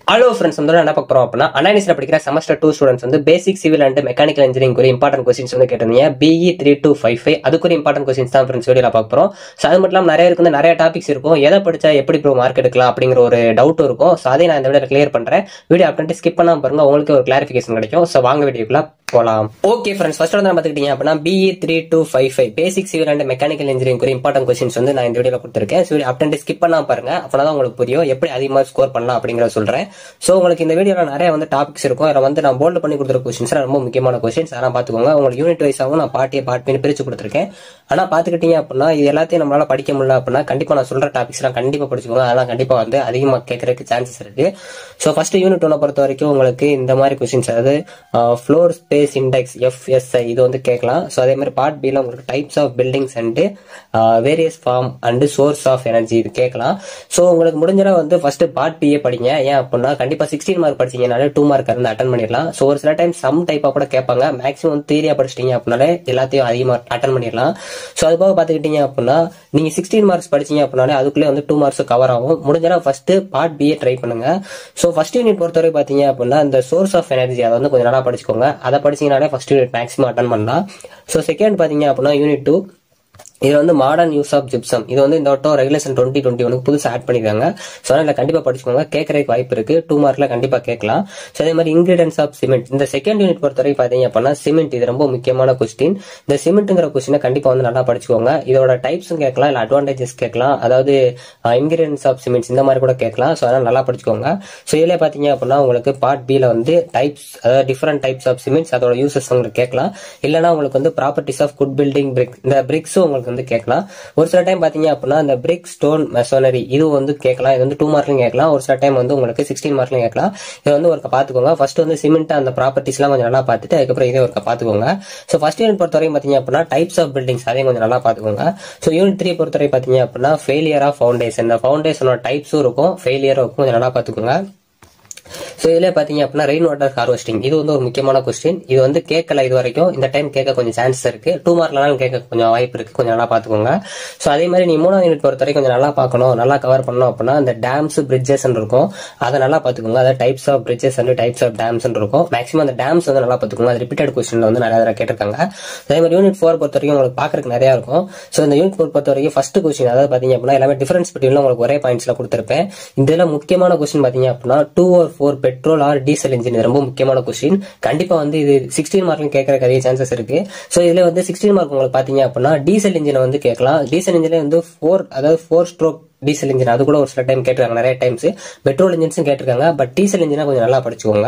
hello friends வந்து என்ன பார்க்க போறோம் அப்படின்னா அனாலிசில் படிக்கிற செமஸ்டர் டூ ஸ்டூடெண்ட்ஸ் வந்து basic civil and mechanical engineering ஒரு இம்பார்ட்டன்ட் கொஸ்டின்ஸ் வந்து கேட்டிருந்தீங்க BE three two five five அதுக்கு ஒரு இம்பார்ட்டன்ட் கொஸ்டின்ஸ் தான் ஃப்ரெண்ட்ஸ் வீடியோவில் பார்க்க போகிறோம் ஸோ அது மட்டும் இல்லாமல் நிறைய இருக்கு வந்து நிறைய டாபிக்ஸ் இருக்கும் எதை படிச்சா எப்படி ப்ரோ மார்க் எடுக்கலாம் அப்படிங்கிற ஒரு டவுட் இருக்கும் ஸோ அதை நான் இந்த வீடியோ கிளியர் பண்ணுறேன் வீடியோ அப்படின்ட்டு ஸ்கிப் பண்ணாம பாருங்க உங்களுக்கு ஒரு கிளாரிஃபிகேஷன் கிடைக்கும் ஸோ வாங்க வீடியோக்குள்ள போகலாம் ஓகே ஃப்ரெண்ட்ஸ் ஃபர்ஸ்ட் வந்து பார்த்துக்கிட்டீங்க அப்படின்னா BE three two five five basic civil and mechanical engineering ஒரு இம்பார்ட்டன்ட் கொஸ்டின்ஸ் வந்து நான் இந்த வீடியோவில் கொடுத்துருக்கேன் ஸோ அப்படின்ட்டு ஸ்கிப் பண்ணாம பாருங்க அப்போ தான் உங்களுக்கு புரியும் எப்படி அதிகமாக ஸ்கோர் பண்ணலாம் அப்படிங்கிறத சொல்கிறேன் ஸோ உங்களுக்கு இந்த வீடியோவில் நிறைய வந்து டாபிக்ஸ் இருக்கும் அதில் வந்து நான் போல்டு பண்ணி கொடுத்துருக்க கொஸ்டின்ஸ் ரொம்ப முக்கியமான கொஸ்டின்ஸ் அதெல்லாம் பார்த்துக்கோங்க உங்களுக்கு யூனிட் வைஸாகவும் நான் பாட்டியை பார்ட் பண்ணி பிரித்து கொடுத்துருக்கேன் ஆனால் பார்த்துக்கிட்டீங்க அப்படின்னா இது எல்லாத்தையும் நம்மளால படிக்க முடியல அப்படின்னா கண்டிப்பாக நான் சொல்கிற டாபிக்ஸ்லாம் கண்டிப்பாக படிச்சுக்கோங்க அதெல்லாம் கண்டிப்பாக வந்து அதிகமாக கேட்கறதுக்கு சான்சஸ் இருக்கு ஸோ ஃபர்ஸ்ட் யூனிட் ஒன்றை பொறுத்த வரைக்கும் உங்களுக்கு இந்த மாதிரி கொஸ்டின்ஸ் அதாவது ஃப்ளோர் ஸ்பேஸ் இண்டெக்ஸ் எஃப்எஸ்ஐ இது வந்து கேட்கலாம் ஸோ அதே மாதிரி பார்ட் பியில் உங்களுக்கு types of buildings and various form and source of energy இது கேட்கலாம் ஸோ உங்களுக்கு முடிஞ்சா வந்து ஃபர்ஸ்ட் பார்ட் பிஏ படிங்க ஏன் அப்படின்னா கண்டிப்பாக சிக்ஸ்டீன் மார்க் படிச்சீங்கனாலே டூ மார்க் இருந்து அட்டன் பண்ணிடலாம் ஸோ ஒரு சில டைம் சம் டைப்பாக கூட கேட்பாங்க மேக்ஸிமம் தியரியா படிச்சிட்டீங்க அப்படின்னாலே எல்லாத்தையும் அதிகமாக அட்டன் பண்ணிடலாம் ஸோ அது போக பார்த்துக்கிட்டீங்க அப்படின்னா நீங்க சிக்ஸ்டீன் மார்க்ஸ் படிச்சீங்க அப்படின்னாலே அதுக்குள்ளே வந்து டூ மார்க்ஸ் கவர் ஆகும் முடிஞ்சா ஃபர்ஸ்ட் பார்ட் பிஏ ட்ரை பண்ணுங்க ஸோ ஃபர்ஸ்ட் யூனிட் பொறுத்தவரை பார்த்தீங்க அப்படின்னா இந்த சோர்ஸ் ஆஃப் எனர்ஜி அதை வந்து கொஞ்சம் நல்லா படிச்சுக்கோங்க அதை படிச்சீங்கனாலே ஃபர்ஸ்ட் யூனிட் மேக்ஸிமம் அட்டன் பண்ணலாம் ஸோ செகண்ட் பார்த்தீங்க அப்படின்னா யூனிட் டூ இது வந்து மாடர்ன் யூஸ் ஆஃப் ஜிப்சம் இது வந்து இந்த வட்டம் ரெகுலேஷன் டுவெண்ட்டி டுவெண்ட்டி ஒனுக்கு புதுசாக ஆட் பண்ணிருக்காங்க ஸோ அதனால் கண்டிப்பாக படிச்சுக்கோங்க கேட்கறதுக்கு வாய்ப்பு இருக்கு டூ மார்க்ல கண்டிப்பாக கேட்கலாம் ஸோ அதே மாதிரி இன்கிரீடியன்ஸ் ஆஃப் சிமெண்ட் இந்த செகண்ட் யூனிட் பொறுத்தவரை பார்த்தீங்க அப்படின்னா சிமெண்ட் இது ரொம்ப முக்கியமான கொஸ்டின் இந்த சிமெண்ட்டுங்கிற கொஸ்டினை கண்டிப்பாக வந்து நல்லா படிச்சுக்கோங்க இதோட டைப்ஸும் கேட்கலாம் இல்லை அட்வான்டேஜஸ் கேட்கலாம் அதாவது இன்கிரீடியன்ஸ் ஆஃப் சிமெண்ட்ஸ் இந்த மாதிரி கூட கேட்கலாம் ஸோ அதனால் நல்லா படிச்சுக்கோங்க ஸோ இதில் பார்த்தீங்க அப்படின்னா உங்களுக்கு பார்ட் பியில் வந்து டைப்ஸ் அதாவது டிஃப்ரெண்ட் டைப்ஸ் ஆஃப் சிமெண்ட்ஸ் அதோட யூசஸ் உங்களுக்கு கேட்கலாம் இல்லைனா உங்களுக்கு வந்து properties of good building brick இந்த பிரிக்ஸும் உங்களுக்கு வந்து கேட்கலாம் ஒரு சில டைம் பாத்தீங்க அப்படின்னா இந்த பிரிக் ஸ்டோன் மெசோனரி இது வந்து கேட்கலாம் இது வந்து டூ மார்க்லையும் கேட்கலாம் ஒரு சில டைம் வந்து உங்களுக்கு சிக்ஸ்டீன் மார்க்லையும் கேட்கலாம் இதை வந்து ஒரு பாத்துக்கோங்க ஃபர்ஸ்ட் வந்து சிமெண்ட் அந்த ப்ராப்பர்ட்டிஸ் எல்லாம் கொஞ்சம் நல்லா பார்த்துட்டு அதுக்கப்புறம் இதே ஒரு பாத்துக்கோங்க ஸோ ஃபர்ஸ்ட் யூனிட் பொறுத்தவரைக்கும் பாத்தீங்க அப்படின்னா டைப்ஸ் ஆஃப் பில்டிங்ஸ் அதையும் கொஞ்சம் நல்லா பாத்துக்கோங்க ஸோ யூனிட் த்ரீ பொறுத்தவரை பாத்தீங்க அப்படின்னா ஃபெயிலியர் ஆஃப் ஃபவுண்டேஷன் இந்த ஃபவுண்டேஷனோட டைப்ஸும் இருக்கும் ஃபெயிலியரும் இருக்கும் கொஞ்சம் நல்லா பாத்துக்கோங்க ஸோ இதுல பாத்தீங்க அப்படின்னா ரெயின் வாட்டர் ஹார்வெஸ்டிங் இது வந்து ஒரு முக்கியமான கொஸ்டின் இது வந்து கேட்கல இது வரைக்கும் இந்த டைம் கேட்க கொஞ்சம் சான்ஸ் இருக்கு டூ மார்க்லாம் கேட்க கொஞ்சம் வாய்ப்பு இருக்கு கொஞ்சம் நல்லா பாத்துக்கோங்க ஸோ அதே மாதிரி நீ மூணாவது யூனிட் பொறுத்த வரைக்கும் கொஞ்சம் நல்லா பார்க்கணும் நல்லா கவர் பண்ணணும் அப்படின்னா இந்த டேம்ஸ் பிரிட்ஜஸ் இருக்கும் அதை நல்லா பாத்துக்கோங்க அதாவது types of bridges and types of dams இருக்கும் மேக்ஸிமம் அந்த டேம்ஸ் வந்து நல்லா பாத்துக்கோங்க அது ரிப்பீட்டட் கொஸ்டின்ல வந்து நிறைய தடவை கேட்டிருக்காங்க அதே மாதிரி யூனிட் ஃபோர் பொறுத்த வரைக்கும் உங்களுக்கு பாக்குறதுக்கு நிறைய இருக்கும் ஸோ இந்த யூனிட் ஃபோர் பொறுத்த வரைக்கும் ஃபர்ஸ்ட் கொஸ்டின் அதாவது பாத்தீங்க அப்படின்னா எல்லாமே டிஃபரன்ஸ் பிட்வீன்ல உங்களுக்கு ஒரே பாயிண்ட்ஸ்ல கொடுத்துருப்பேன் இதுல முக்கியமான கொஸ்டின் பாத்தீங்க அப்படின்னா two or four petrol or diesel engine ரொம்ப முக்கியமான கொஸ்டின் கண்டிப்பா வந்து இது சிக்ஸ்டீன் மார்க் கேட்கறதுக்கு அதிக சான்சஸ் இருக்கு ஸோ இதுல வந்து சிக்ஸ்டீன் மார்க் உங்களுக்கு பாத்தீங்க அப்படின்னா டீசல் இன்ஜினை வந்து கேட்கலாம் டீசல் இன்ஜின்ல வந்து ஃபோர் அதாவது ஃபோர் ஸ்ட்ரோக் டீசல் இன்ஜின் அது கூட ஒரு சில டைம் கேட்டிருக்காங்க நிறைய டைம்ஸ் பெட்ரோல் இன்ஜின்ஸும் கேட்டிருக்காங்க பட் டீசல் இன்ஜினை கொஞ்சம் நல்லா படிச்சுக்கோங்க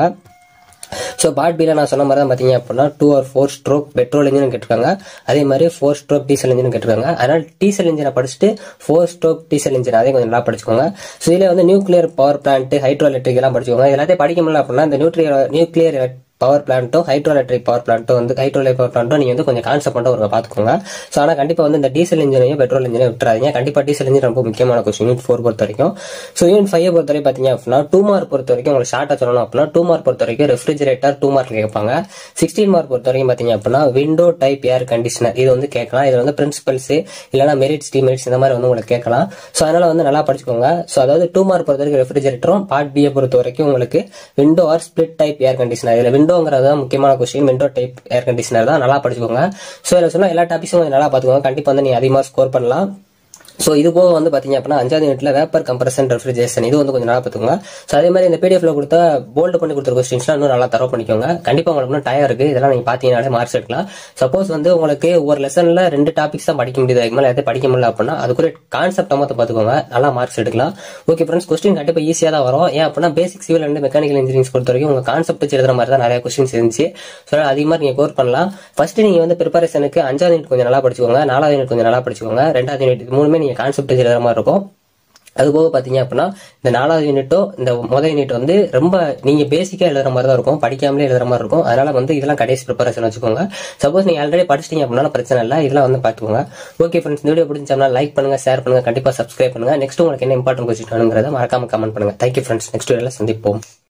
ஸோ பார்ட் பியில் நான் சொன்ன மாதிரி தான் பார்த்தீங்க அப்படின்னா two or four stroke petrol engine கேட்டிருக்காங்க அதே மாதிரி ஃபோர் ஸ்ட்ரோக் டீசல் இன்ஜின் கேட்டிருக்காங்க அதனால் டீசல் இன்ஜினை படிச்சுட்டு ஃபோர் ஸ்ட்ரோக் டீசல் இன்ஜின் அதே கொஞ்சம் நல்லா படிச்சுக்கோங்க ஸோ இதில் வந்து nuclear power plant hydroelectric எல்லாம் படிச்சுக்கோங்க எல்லாத்தையும் படிக்க முடியல அப்படின்னா இந்த நியூக்ளியர் நியூக்ளியர் பவர் பிளான்ட்டும் ஹைட்ரோ எலக்ட்ரிக் பவர் பிளான்ட்டும் வந்து ஹைட்ரோ எலக்ட்ரிக் பவர் பிளான்ட்டும் நீங்க வந்து கொஞ்சம் கான்செப்ட் மட்டும் ஒரு பார்த்துக்கோங்க ஸோ ஆனால் கண்டிப்பா வந்து இந்த டீசல் இன்ஜினையும் பெட்ரோல் இன்ஜினையும் விட்டுறாதீங்க கண்டிப்பா டீசல் இன்ஜின் ரொம்ப முக்கியமான கொஸ்டின் யூனிட் ஃபோர் பொறுத்த வரைக்கும் ஸோ யூனிட் ஃபைவ் பொறுத்த வரைக்கும் பார்த்தீங்க அப்படின்னா டூ மார்க் பொறுத்த வரைக்கும் உங்களுக்கு ஷார்ட்டாக சொல்லணும் அப்படின்னா டூ மார்க் பொறுத்த வரைக்கும் ரெஃப்ரிஜரேட்டர் டூ மார்க் கேட்பாங்க சிக்ஸ்டீன் மார்க் பொறுத்த வரைக்கும் பார்த்தீங்க அப்படின்னா விண்டோ டைப் ஏர் கண்டிஷனர் இது வந்து கேட்கலாம் இது வந்து பிரின்சிபல்ஸ் இல்லைனா மெரிட்ஸ் டிமெரிட்ஸ் இந்த மாதிரி வந்து உங்களுக்கு கேட்கலாம் ஸோ அதனால வந்து நல்லா படிச்சுக்கோங்க ஸோ அதாவது டூ மார்க் பொறுத்த வரைக்கும் ரெஃப்ரிஜரேட்டரும் பார்ட் பியை பொறுத்த வரைக்கும் உங்களுக்கு window or split type air conditioner இதில் விண்டோங்கிறது தான் முக்கியமான question window type air conditioner தான் நல்லா படிச்சுக்கோங்க ஸோ இதில் சொன்னால் எல்லா டாபிக்ஸும் கொஞ்சம் நல்லா பார்த்துக்கோங்க கண்டிப்பாக வந்து நீ அதிகமாக ஸ்கோர் பண்ணலாம் ஸோ இது போக வந்து பாத்தீங்க அப்படின்னா அஞ்சாவது யூனிட்ல வேப்பர் கம்ப்ரஷன் ரெஃப்ரிஜரேஷன் இது வந்து கொஞ்சம் நல்லா பார்த்துக்கோங்க ஸோ அதே மாதிரி இந்த பிடிஎஃப்ல கொடுத்தா போல்டு பண்ணி கொடுத்துருக்க கொஸ்டின்ஸ்லாம் இன்னும் நல்லா தரவு பண்ணிக்கோங்க கண்டிப்பா உங்களுக்கு இன்னும் டயர் இருக்கு இதெல்லாம் நீங்க பாத்தீங்கன்னாலே மார்க்ஸ் எடுக்கலாம் சப்போஸ் வந்து உங்களுக்கு ஒரு லெசன்ல ரெண்டு டாபிக்ஸ் தான் படிக்க முடியுது அதுக்கு மேலே எதாவது படிக்க முடியல அப்படின்னா அதுக்குரிய கான்செப்ட் மொத்தம் பார்த்துக்கோங்க நல்லா மார்க்ஸ் எடுக்கலாம் ஓகே ஃப்ரெண்ட்ஸ் கொஸ்டின் கண்டிப்பா ஈஸியாக தான் வரும் ஏன் அப்படின்னா basic civil and mechanical engineering பொறுத்த வரைக்கும் உங்க கான்செப்ட் வச்சு எழுதுற மாதிரி தான் நிறைய கொஸ்டின்ஸ் இருந்துச்சு ஸோ அதிகமாக நீங்க கோர் பண்ணலாம் ஃபர்ஸ்ட் நீங்க வந்து ப்ரிப்பரேஷனுக்கு அஞ்சாவது யூனிட் கொஞ்சம் நல்லா படிச்சுக்கோங்க நாலாவது யூனிட் கொஞ்சம் நல்லா படிச்சுக்கோங்க ரெண்டாவது யூனிட் மூணுமே நீங்க கான்செப்ட் வச்சு எழுதுற மாதிரி இருக்கும் அது போக பாத்தீங்க அப்படின்னா இந்த நாலாவது யூனிட்டோ இந்த முதல் யூனிட் வந்து ரொம்ப நீங்க பேசிக்கா எழுதுற மாதிரி தான் இருக்கும் படிக்காமலே எழுதுற மாதிரி இருக்கும் அதனால வந்து இதெல்லாம் கடைசி ப்ரிப்பரேஷன் வச்சுக்கோங்க சப்போஸ் நீங்க ஆல்ரெடி படிச்சிட்டீங்க அப்படின்னா பிரச்சனை இல்லை இதெல்லாம் வந்து பாத்துக்கோங்க ஓகே ஃப்ரெண்ட்ஸ் இந்த வீடியோ பிடிச்சோம்னா லைக் பண்ணுங்க ஷேர் பண்ணுங்க கண்டிப்பா சப்ஸ்கிரைப் பண்ணுங்க நெக்ஸ்ட் உங்களுக்கு என்ன இம்பார்ட்டன்ட் கொஸ்டின் வேணுங்கிறத மறக்காம கமெண்ட் பண்ணுங்க தேங்க்யூ ஃப்ரெண்ட்ஸ் நெக்ஸ்ட் வீடியோல சந்திப்போம்